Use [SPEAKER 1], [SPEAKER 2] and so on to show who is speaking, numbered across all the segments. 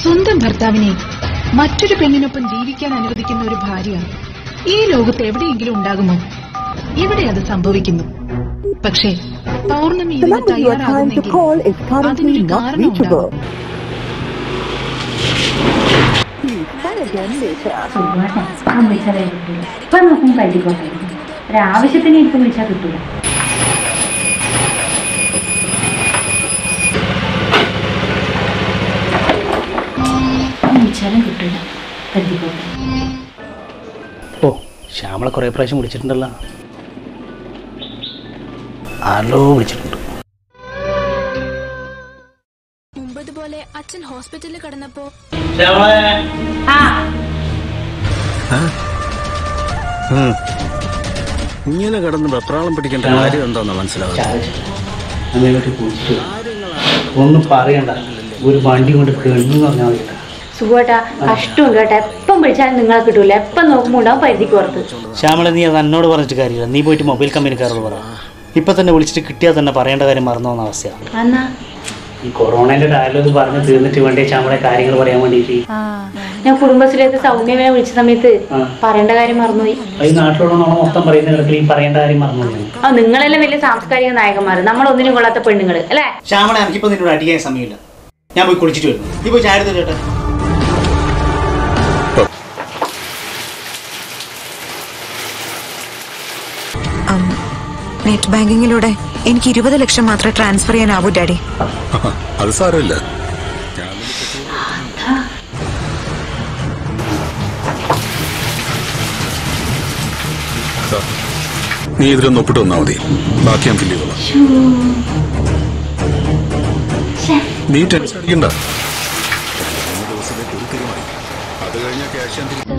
[SPEAKER 1] സ്വന്തം ഭർത്താവിനെ മറ്റൊരു പെണ്ണിനൊപ്പം ജീവിക്കാൻ അനുവദിക്കുന്ന ഒരു ഭാര്യ ഈ ലോകത്ത് എവിടെയെങ്കിലും ഉണ്ടാകുമോ ഇവിടെ അത് സംഭവിക്കുന്നു പക്ഷേ പൗർണമി
[SPEAKER 2] The
[SPEAKER 1] ഇതിന്
[SPEAKER 2] number you are trying to
[SPEAKER 1] തയ്യാറാകുന്നെങ്കിൽ
[SPEAKER 2] call is currently
[SPEAKER 1] അതിനൊരു
[SPEAKER 2] not
[SPEAKER 1] കാരണം
[SPEAKER 2] reachable.
[SPEAKER 1] ഉണ്ടാകും
[SPEAKER 2] Please try again later.
[SPEAKER 3] സുഖമായിട്ടാ ഇപ്പം വിളിച്ചാലേ കിട്ടൂല ഇപ്പം നോക്കും കരുതിക്കോട്ടെ ഒരാവശ്യത്തിന് ഇപ്പം വിളിച്ചാൽ കിട്ടൂല ഇപ്പം വിളിച്ചാലും കിട്ടൂല കരുതിക്കോട്ടെ
[SPEAKER 4] ഓ ശ്യാമളെ കുറേ പ്രാവശ്യം വിളിച്ചിട്ടുണ്ടല്ലോ ആരോ വിളിച്ചിട്ടുണ്ട്
[SPEAKER 5] മുമ്പതുപോലെ അച്ഛൻ ഹോസ്പിറ്റലിൽ കിടന്നപ്പോ
[SPEAKER 3] ആ
[SPEAKER 6] ഇങ്ങനെ കിടന്ന് വെപ്രാളം പിടിക്കേണ്ട കാര്യം എന്താണെന്ന് മനസ്സിലാവുക
[SPEAKER 4] അങ്ങോട്ട് കുടിച്ചു ഒന്നും പറയണ്ട ഒരു വണ്ടി കൊണ്ട് കെണ്ണു പറഞ്ഞാൽ മതി
[SPEAKER 3] സുഖമായിട്ടാ കഷ്ടമുണ്ട് കേട്ടോ എപ്പം വിളിച്ചാലും നിങ്ങളെ കിട്ടൂല എപ്പം നോക്കുമ്പോൾ ഉണ്ടാവും പരിധിക്ക് പുറത്ത്
[SPEAKER 4] ശ്യാമളെ നീ അത് എന്നോട് പറഞ്ഞിട്ട് കാര്യമില്ല നീ പോയിട്ട് മൊബൈൽ കമ്പനിക്കാരോട് പറ ഇപ്പൊ തന്നെ വിളിച്ചിട്ട് കിട്ടിയാൽ തന്നെ പറയേണ്ട കാര്യം മറന്നു പോകുന്ന അവസ്ഥയാണ്
[SPEAKER 3] എന്നാ
[SPEAKER 4] ഈ കൊറോണയുടെ ഡയലോഗ് പറഞ്ഞ് തീർന്നിട്ട് വേണ്ടേ ശ്യാമളെ കാര്യങ്ങൾ പറയാൻ വേണ്ടിയിട്ട്
[SPEAKER 3] ആ ഞാൻ കുടുംബശ്രീയിലേക്ക് സൗമ്യമേ വിളിച്ച സമയത്ത്
[SPEAKER 4] ആ.
[SPEAKER 3] പറയേണ്ട കാര്യം മറന്നുപോയി
[SPEAKER 4] ഈ നാട്ടിലുള്ള നമ്മൾ മൊത്തം പറയുന്ന കിടക്കിൽ ഈ പറയേണ്ട കാര്യം മറന്നു പോകുന്നു
[SPEAKER 3] ആ നിങ്ങളെല്ലാം വലിയ സാംസ്കാരിക നായകന്മാർ നമ്മളൊന്നിനും കൊള്ളാത്ത പെണ്ണുങ്ങൾ അല്ലേ
[SPEAKER 4] ശ്യാമളെ എനിക്കിപ്പോ നിന്നോട് അടിക്കാൻ സമയമില്ല ഞാൻ പോയി കുളിച്ചിട്ട് വരുന്നു നീ പോയി ചായ എടുത്തിട്ട് കേട്ടെ
[SPEAKER 7] നെറ്റ് ബാങ്കിങ്ങിലൂടെ എനിക്ക് ഇരുപത് ലക്ഷം മാത്രമേ ട്രാൻസ്ഫർ ചെയ്യാനാവൂ ഡാഡി
[SPEAKER 6] അത് സാരമില്ല നീ ഇതിലൊന്ന് ഒപ്പിട്ട് വന്നാൽ മതി ബാക്കി ഞാൻ ഫില്ല് ചെയ്തോളാം നീ ടെൻഷൻ അടിക്കണ്ട അത് കഴിഞ്ഞാൽ ക്യാഷ് ഞാൻ തിരിച്ച്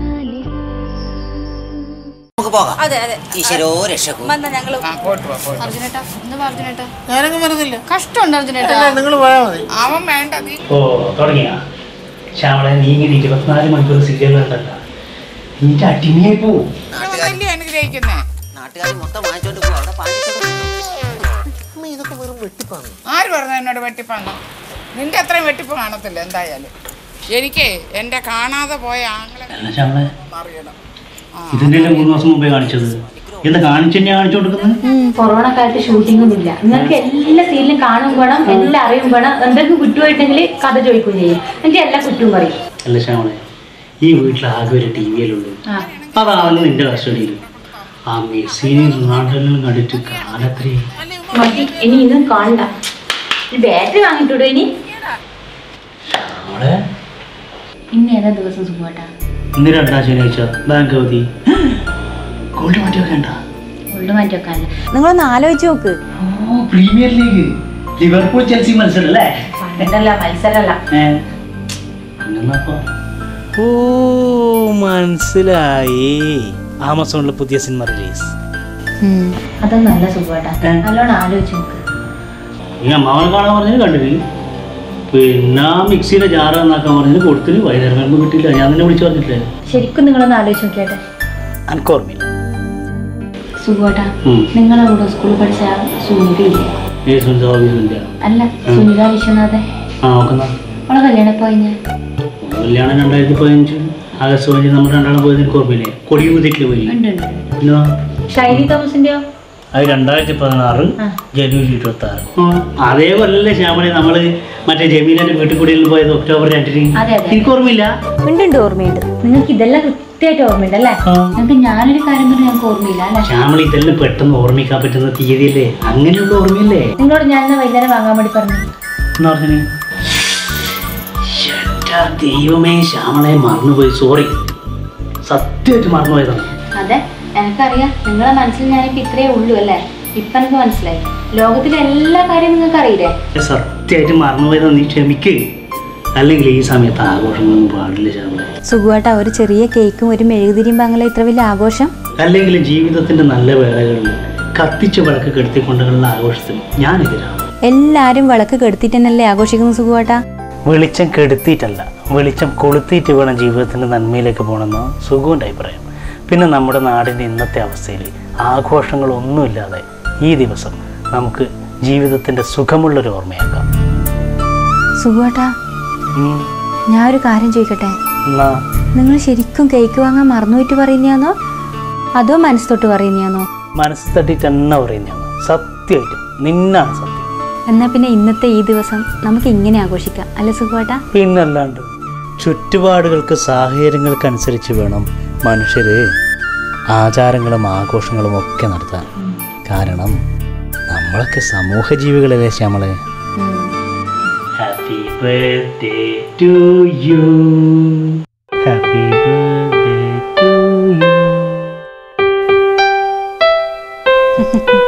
[SPEAKER 8] നമുക്ക് പോകാം അതെ അതെ ഈശ്വരോ രക്ഷകു
[SPEAKER 5] അർജുനേട്ടാ എന്താ അർജുനേട്ടാ ഞാനങ്ങ് വരുന്നില്ല കഷ്ടമുണ്ട് അർജുനേട്ടാ അവൻ വേണ്ട നീ
[SPEAKER 4] ഓ തുടങ്ങിയ ശ്യാമളെ നീ ഇങ്ങനെ ഇരുപത്തിനാല് മണിക്കൂർ സീരിയൽ കണ്ടല്ല നീ അടിമയായി പോവും
[SPEAKER 5] വലിയ അനുഗ്രഹിക്കുന്നേ
[SPEAKER 8] നാട്ടുകാർ മൊത്തം വാങ്ങിച്ചോണ്ട് പോകും അവിടെ പാലിച്ചോണ്ട്
[SPEAKER 5] ആര് പറഞ്ഞു എന്നോട് വെട്ടിപ്പാന്ന് നിന്റെ അത്രയും വെട്ടിപ്പ് കാണത്തില്ല എന്തായാലും എനിക്ക് എന്റെ കാണാതെ പോയ ആങ്ങളെ
[SPEAKER 4] അല്ല ശ്യാമളെ
[SPEAKER 5] അറിയണം
[SPEAKER 4] ഇതിന്റെ മൂന്ന് മാസം മുമ്പേ കാണിച്ചത് എന്താ കാണിച്ചു തന്നെയാ കാണിച്ചു കൊടുക്കുന്നത്
[SPEAKER 3] കൊറോണ കാലത്ത് ഷൂട്ടിംഗ് ഒന്നും ഇല്ല നിങ്ങൾക്ക് എല്ലാ സീനിലും കാണും വേണം എല്ലാം അറിയും വേണം എന്തെങ്കിലും കുറ്റമായിട്ടെങ്കിൽ കഥ ചോദിക്കുകയും ചെയ്യും എനിക്ക് എല്ലാ കുറ്റവും പറയും
[SPEAKER 4] അല്ല ശ്യാമളെ ഈ വീട്ടിൽ ആകെ ഒരു ടി വിയിലുള്ളൂ
[SPEAKER 3] ആ
[SPEAKER 4] അതാണ് നിന്റെ കസ്റ്റഡിയിൽ ആ മെസ്സിനെയും റൊണാൾഡോനെയും കണ്ടിട്ട് കാലത്രേ
[SPEAKER 3] മതി ഇനി ഇന്നും കാണണ്ട ഈ ബാറ്ററി വാങ്ങിയിട്ടോ ഇനി
[SPEAKER 4] ശ്യാമളെ
[SPEAKER 3] ഇന്ന് ഏതാ ദിവസം സുഖമായിട്ടാ
[SPEAKER 4] ഇന്ന് രണ്ടാം ശനിയാഴ്ച ബാങ്ക് അവധി ഗോൾഡ് മാറ്റി വെക്കണ്ട
[SPEAKER 3] ഉള്ളു മാറ്റി വെക്കാനല്ല
[SPEAKER 7] നിങ്ങളൊന്ന് ആലോചിച്ച് നോക്ക്
[SPEAKER 4] ഓ പ്രീമിയർ ലീഗ് ലിവർപൂൾ ചെൽസി മത്സരം അല്ലേ
[SPEAKER 3] പണ്ടല്ല മത്സരമല്ല
[SPEAKER 4] ഓ മനസ്സിലായി ആമസോണിലെ പുതിയ സിനിമ റിലീസ്
[SPEAKER 3] അതൊന്നും അല്ല സുഖമായിട്ടാ
[SPEAKER 4] ഏ?
[SPEAKER 3] നല്ലോണം ആലോചിച്ച് നോക്ക്
[SPEAKER 4] ഈ അമ്മാവനെ കാണാൻ പറഞ്ഞത് കണ്ടിന് പിന്നെ ആ മിക്സിയുടെ ജാറ് നന്നാക്കാൻ പറഞ്ഞത് കൊടുത്തിന് വൈകുന്നേരം വരുമ്പോൾ കിട്ടിയില്ല ഞാൻ നിന്നെ വിളിച്ചു പറഞ്ഞിട്ടില്ലേ
[SPEAKER 3] ശരിക്കും നിങ്ങളൊന്ന് ആലോചിച്ച് നോക്കിയാട്ടെ
[SPEAKER 4] എനിക്ക് ഓർമ്മയില്ല
[SPEAKER 3] സുഖമായിട്ടാ
[SPEAKER 4] ഉം.
[SPEAKER 3] നിങ്ങളെ കൂടെ സ്കൂളിൽ പഠിച്ച ആ സുനിത ഇല്ലേ
[SPEAKER 4] ഏ സുനിത ഓഫീസിൻ്റെ
[SPEAKER 3] അല്ല സുനിത വിശ്വനാഥൻ
[SPEAKER 4] ആ നോക്കുന്ന
[SPEAKER 3] അവളെ കല്യാണം ഇപ്പൊ കഴിഞ്ഞ
[SPEAKER 4] കല്യാണം രണ്ടായിരത്തി പതിനഞ്ച് ആഗസ്റ്റ് പതിനഞ്ച് നമ്മൾ രണ്ടാളും പോയത് എനിക്ക് ഓർമ്മയില്ലേ കൊടിയൂതിട്ടില് പോയി
[SPEAKER 3] ഉണ്ട് ഉണ്ട്
[SPEAKER 4] പിന്നെ
[SPEAKER 3] ഷൈനി തോമസിന്റെയോ
[SPEAKER 4] അത് രണ്ടായിരത്തി പതിനാറ്
[SPEAKER 3] ആ.
[SPEAKER 4] ജനുവരി ഇരുപത്തി ആറ് അതേ കൊല്ലല്ലേ ശ്യാമളെ നമ്മള് മറ്റേ ജമീലന്റെ വീട്ടിൽ കൂടിയിൽ പോയത് ഒക്ടോബർ രണ്ടിന്
[SPEAKER 3] അതെ, അതെ.
[SPEAKER 4] എനിക്ക് ഓർമ്മയില്ല
[SPEAKER 7] ഉണ്ട് ഓർമ്മയുണ്ട്
[SPEAKER 3] നിങ്ങൾക്ക് ഇതെല്ലാം കൃത്യമായിട്ട് ഓർമ്മയുണ്ട് അല്ലേ
[SPEAKER 4] ആ.
[SPEAKER 3] നിങ്ങൾക്ക് ഞാനൊരു കാര്യം പറഞ്ഞ് ഞങ്ങൾക്ക് ഓർമ്മയില്ല അല്ലേ
[SPEAKER 4] ശ്യാമള ഇതെല്ലാം പെട്ടെന്ന് ഓർമ്മിക്കാൻ പറ്റുന്ന തീയതിയല്ലേ അങ്ങനെയുള്ള ഓർമ്മയില്ലേ
[SPEAKER 3] നിങ്ങളോട് ഞാൻ ഇന്ന് വൈകുന്നേരം വാങ്ങാൻ വേണ്ടി പറഞ്ഞു
[SPEAKER 4] എന്ന് പറഞ്ഞു ദൈവമേ ശ്യാമളെ മറന്നുപോയി സോറി സത്യമായിട്ട് മറന്നുപോയതാണ്
[SPEAKER 3] അതെ എനിക്കറിയാം നിങ്ങളെ മനസ്സിൽ ഞാനിപ്പോ ഇത്രയേ ഉള്ളൂ അല്ലേ ഇപ്പൊ എനിക്ക് മനസ്സിലായി ലോകത്തിലെ എല്ലാ കാര്യവും നിങ്ങൾക്ക് അറിയില്ലേ
[SPEAKER 4] സത്യമായിട്ട് മറന്നുപോയതാണ് നീ ക്ഷമിക്ക് അല്ലെങ്കിൽ ഈ സമയത്ത് ആഘോഷങ്ങളൊന്നും പാടില്ല ശ്യാമളെ
[SPEAKER 7] സുഖമായിട്ടാ ഒരു ചെറിയ കേക്കും ഒരു മെഴുകുതിരിയും ബാങ്ങല ഇത്ര വലിയ ആഘോഷം
[SPEAKER 4] അല്ലെങ്കിൽ ജീവിതത്തിന്റെ നല്ല വേളകളിൽ കത്തിച്ച വിളക്ക് കെടുത്തിക്കൊണ്ടുള്ള ആഘോഷത്തിൽ ഞാനെതിരാണ്
[SPEAKER 7] എല്ലാരും വിളക്ക് കെടുത്തിട്ട് തന്നെയല്ലേ ആഘോഷിക്കുന്ന സുഖമായിട്ടാ
[SPEAKER 4] വെളിച്ചം കെടുത്തിയിട്ടല്ല വെളിച്ചം കൊളുത്തിയിട്ട് വേണം ജീവിതത്തിൻ്റെ നന്മയിലേക്ക് പോകണമെന്ന് സുഖമുണ്ട് അഭിപ്രായം പിന്നെ നമ്മുടെ നാടിൻ്റെ ഇന്നത്തെ അവസ്ഥയിൽ ആഘോഷങ്ങളൊന്നുമില്ലാതെ ഈ ദിവസം നമുക്ക് ജീവിതത്തിൻ്റെ സുഖമുള്ളൊരു ഓർമ്മയാക്കാം
[SPEAKER 7] സുഖമായിട്ടാ
[SPEAKER 4] ഉം.
[SPEAKER 7] ഞാൻ ഒരു കാര്യം ചോദിക്കട്ടെ
[SPEAKER 4] എന്നാ
[SPEAKER 7] നിങ്ങൾ ശരിക്കും കേക്ക് വാങ്ങാൻ മറന്നുപോയിട്ട് പറയുന്നതാണോ അതോ മനസ്സ് തൊട്ട് പറയുന്നതാണോ
[SPEAKER 4] മനസ്സ് തട്ടിട്ട് തന്നെ പറയുന്നതാണ് സത്യമായിട്ടും നിന്നാണ് സത്യം
[SPEAKER 7] എന്നാൽ പിന്നെ ഇന്നത്തെ ഈ ദിവസം നമുക്ക് ഇങ്ങനെ ആഘോഷിക്കാം അല്ലേ സുഖമാട്ടാ
[SPEAKER 4] പിന്നല്ലാണ്ട് ചുറ്റുപാടുകൾക്ക് സാഹചര്യങ്ങൾക്കനുസരിച്ച് വേണം മനുഷ്യർ ആചാരങ്ങളും ആഘോഷങ്ങളും ഒക്കെ നടത്താൻ കാരണം നമ്മളൊക്കെ സമൂഹ ജീവികളല്ലേ ശ്യാമളെ happy birthday to you happy birthday to U